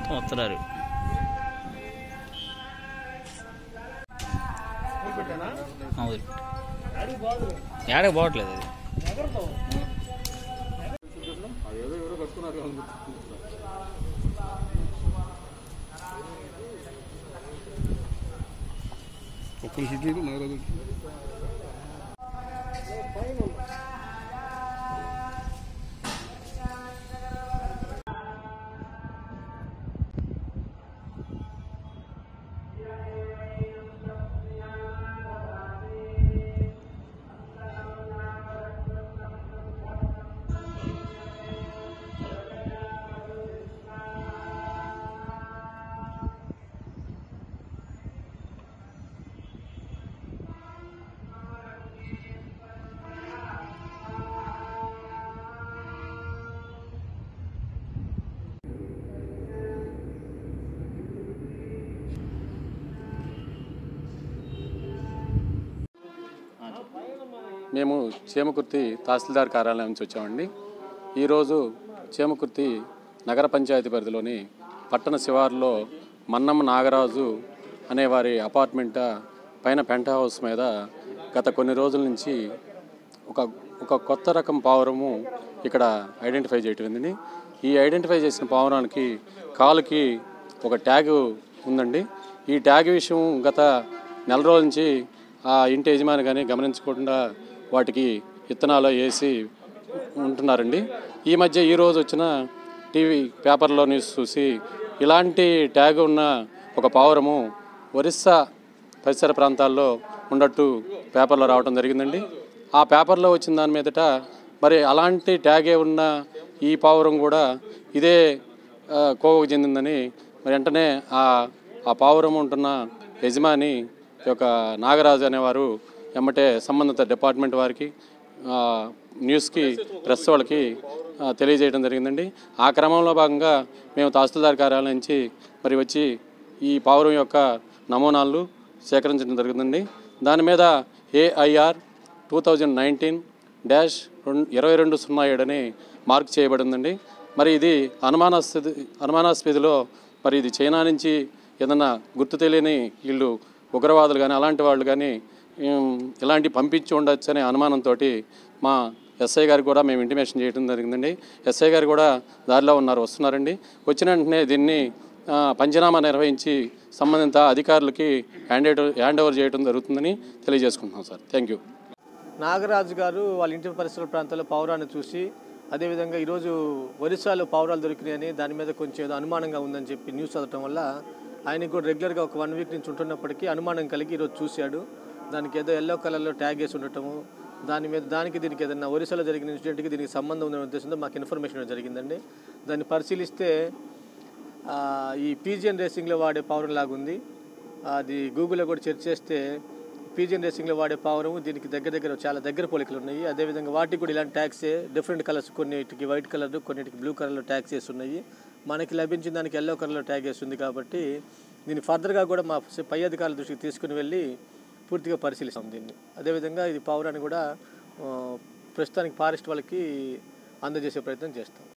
వస్తున్నారు అవును ఏడకి పోవట్లేదు అది ఒక్కరు చుట్టూ నాగరాజు మేము చేమకుర్తి తహసీల్దార్ కార్యాలయం నుంచి వచ్చామండి ఈరోజు చేమకుర్తి నగర పంచాయతీ పరిధిలోని పట్టణ శివారులో మన్నమ్మ నాగరాజు అనే వారి అపార్ట్మెంట్ పైన పెంట్ హౌస్ మీద గత కొన్ని రోజుల నుంచి ఒక ఒక కొత్త రకం పావురము ఇక్కడ ఐడెంటిఫై చేయటమైందండి ఈ ఐడెంటిఫై చేసిన పావురానికి కాలుకి ఒక ట్యాగ్ ఉందండి ఈ ట్యాగ్ విషయం గత నెల రోజుల నుంచి ఆ ఇంటి యజమాని కానీ గమనించకుండా వాటికి విత్తనాలు వేసి ఉంటున్నారండి ఈ మధ్య ఈ రోజు వచ్చిన టీవీ పేపర్లో న్యూస్ చూసి ఇలాంటి ట్యాగ్ ఉన్న ఒక పావురము ఒరిస్సా పరిసర ప్రాంతాల్లో ఉన్నట్టు పేపర్లో రావడం జరిగిందండి ఆ పేపర్లో వచ్చిన దాని మీదట మరి అలాంటి ట్యాగే ఉన్న ఈ పావురం కూడా ఇదే ఆ, కోవకు చెందిందని మరి వెంటనే ఆ ఆ పావురం ఉంటున్న యజమాని ఈ యొక్క నాగరాజు అనేవారు ఎమ్మటే సంబంధిత డిపార్ట్మెంట్ వారికి ఆ, న్యూస్కి ప్రెస్ వాళ్ళకి ఆ, తెలియజేయడం జరిగిందండి ఆ క్రమంలో భాగంగా మేము తహసీల్దార్ కార్యాలయం నుంచి మరి వచ్చి ఈ పావురం యొక్క నమూనాలు సేకరించడం జరిగిందండి దాని మీద AIR two thousand nineteen dash రెండు ఇరవై రెండు సున్నా ఏడని మార్క్ చేయబడిందండి మరి ఇది అనుమానాస్పద అనుమానాస్పదిలో మరి ఇది చైనా నుంచి ఏదన్నా గుర్తు తెలియని వీళ్ళు ఉగ్రవాదులు కానీ అలాంటి వాళ్ళు కానీ ఉమ్, ఇలాంటి పంపించి ఉండొచ్చు అనే అనుమానంతో మా ఎస్ఐ గారికి కూడా మేము ఇంటిమేషన్ చేయడం జరిగిందండి ఎస్ఐ గారు కూడా దారిలో ఉన్నారు వస్తున్నారండి వచ్చిన వెంటనే దీన్ని ఆ, పంచనామా నిర్వహించి సంబంధిత అధికారులకి హ్యాండ్ హ్యాండ్ ఓవర్ చేయడం జరుగుతుందని తెలియజేసుకుంటున్నాం సార్ థ్యాంక్ యూ నాగరాజు గారు వాళ్ళ ఇంటి పరిసర ప్రాంతాల్లో పావురాన్ని చూసి అదేవిధంగా ఈరోజు ఒరిస్సాలో పావురాలు దొరికినాయని దాని మీద కొంచెం ఏదో అనుమానంగా ఉందని చెప్పి న్యూస్ చదవటం వల్ల ఆయనకు కూడా రెగ్యులర్గా ఒక వన్ వీక్ నుంచి ఉంటున్నప్పటికీ అనుమానం కలిగి ఈరోజు చూశాడు దానికి ఏదో ఎల్లో కలర్లో ట్యాగ్ వేసి ఉండటము దాని మీద దానికి దీనికి ఏదైనా ఒరిస్సాలో జరిగిన ఇన్సిడెంట్కి దీనికి సంబంధం ఉందనే ఉద్దేశంతో మాకు ఇన్ఫర్మేషన్ ఇవ్వడం జరిగిందండి దాన్ని పరిశీలిస్తే ఆ, ఈ పీజియన్ రేసింగ్లో వాడే పవర్ లాగా ఉంది అది గూగుల్లో కూడా సెర్చ్ చేస్తే పీజియన్ రేసింగ్లో వాడే పావురం దీనికి దగ్గర దగ్గర చాలా దగ్గర పోలికలు ఉన్నాయి అదేవిధంగా వాటికి కూడా ఇలాంటి ట్యాక్సే డిఫరెంట్ కలర్స్ కొన్నిటికి వైట్ కలర్ కొన్నిటికి బ్లూ కలర్లో ట్యాక్స్ వేసి ఉన్నాయి మనకి లభించిన దానికి ఎల్లో కలర్లో ట్యాగ్ వేస్తుంది కాబట్టి దీన్ని ఫర్దర్గా కూడా మా పై అధికారుల దృష్టికి తీసుకుని వెళ్ళి పూర్తిగా పరిశీలిస్తాం దీన్ని అదేవిధంగా ఇది పావురాన్ని కూడా ఆ, ప్రస్తుతానికి ఫారెస్ట్ వాళ్ళకి అందజేసే ప్రయత్నం చేస్తాం